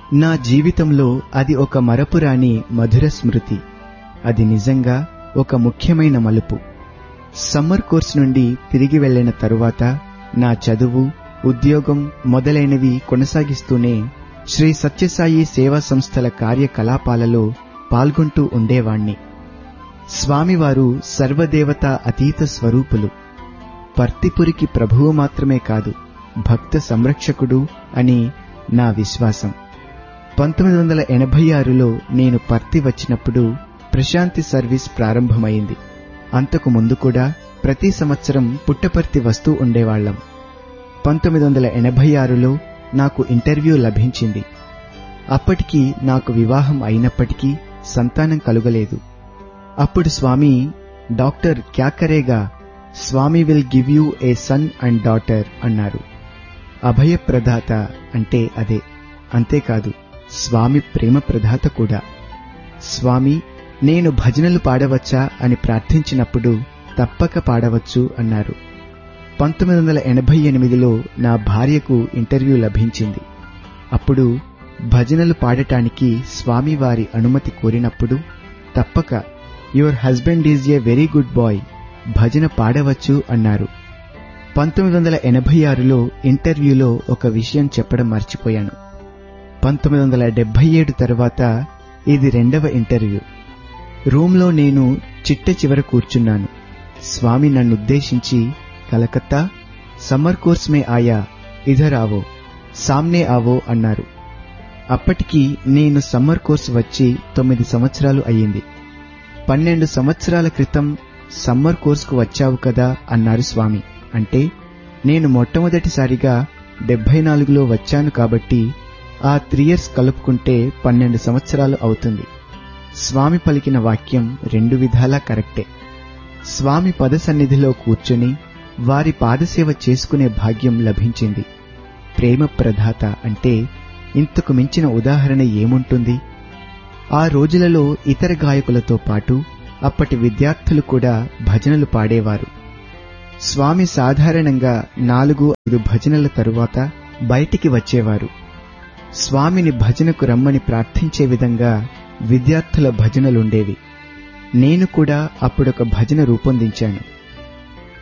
నా జీవితంలో అది ఒక మరపురాని మధుర స్మృతి అది నిజంగా ఒక ముఖ్యమైన మలుపు సమ్మర్ కోర్స్ నుండి తిరిగి వెళ్ళిన తరువాత నా చదువు ఉద్యోగం మొదలైనవి కొనసాగిస్తూనే శ్రీ సత్యసాయి సేవా సంస్థల కార్యకలాపాలలో పాల్గొంటూ ఉండేవాణ్ణి స్వామివారు సర్వదేవత అతీత స్వరూపులు పర్తిపురికి ప్రభువు మాత్రమే కాదు భక్త సంరక్షకుడు అని నా విశ్వాసం పంతొమ్మిది వందల ఎనభై ఆరులో నేను పర్తి వచ్చినప్పుడు ప్రశాంతి సర్వీస్ ప్రారంభమైంది అంతకు ముందు కూడా ప్రతి సంవత్సరం పుట్టపర్తి వస్తూ ఉండేవాళ్లం పంతొమ్మిది వందల ఎనభై ఆరులో నాకు ఇంటర్వ్యూ లభించింది అప్పటికి నాకు వివాహం అయినప్పటికీ సంతానం కలుగలేదు అప్పుడు స్వామి డాక్టర్ క్యాకరేగా Swami will give you a son and daughter అన్నారు అభయప్రదాత అంటే అదే అంతేకాదు స్వామి ప్రేమ ప్రదాత కూడా స్వామి నేను భజనలు పాడవచ్చా అని ప్రార్థించినప్పుడు తప్పక పాడవచ్చు అన్నారు పంతొమ్మిది వందల ఎనభై ఎనిమిదిలో నా భార్యకు ఇంటర్వ్యూ లభించింది అప్పుడు భజనలు పాడటానికి స్వామివారి అనుమతి కోరినప్పుడు తప్పక your husband is a very good boy భజన పాడవచ్చు అన్నారు పంతొమ్మిది వందల ఎనభై ఆరులో ఇంటర్వ్యూలో ఒక విషయం చెప్పడం మర్చిపోయాను పంతొమ్మిది వందల డెబ్బై ఏడు తర్వాత ఇది రెండవ ఇంటర్వ్యూ రూంలో నేను చిట్ట చివర కూర్చున్నాను స్వామి నన్నుద్దేశించి కలకత్తా సమ్మర్ కోర్స్ మే ఆయా ఇధర్ ఆవో సామ్నే ఆవో అన్నారు అప్పటికి నేను సమ్మర్ కోర్స్ వచ్చి తొమ్మిది సంవత్సరాలు అయ్యింది పన్నెండు సంవత్సరాల క్రితం సమ్మర్ కోర్సుకు వచ్చావు కదా అన్నారు స్వామి అంటే నేను మొట్టమొదటిసారిగా డెబ్బై నాలుగులో వచ్చాను కాబట్టి ఆ త్రీ ఇయర్స్ కలుపుకుంటే పన్నెండు సంవత్సరాలు అవుతుంది స్వామి పలికిన వాక్యం రెండు విధాలా కరెక్టే స్వామి పద సన్నిధిలో కూర్చుని వారి పాదసేవ చేసుకునే భాగ్యం లభించింది ప్రేమ ప్రదాత అంటే ఇంతకు మించిన ఉదాహరణ ఏముంటుంది ఆ రోజులలో ఇతర గాయకులతో పాటు అప్పటి విద్యార్థులు కూడా భజనలు పాడేవారు స్వామి సాధారణంగా నాలుగు ఐదు భజనల తరువాత బయటికి వచ్చేవారు స్వామిని భజనకు రమ్మని ప్రార్థించే విధంగా విద్యార్థుల భజనలుండేవి నేను కూడా అప్పుడొక భజన రూపొందించాను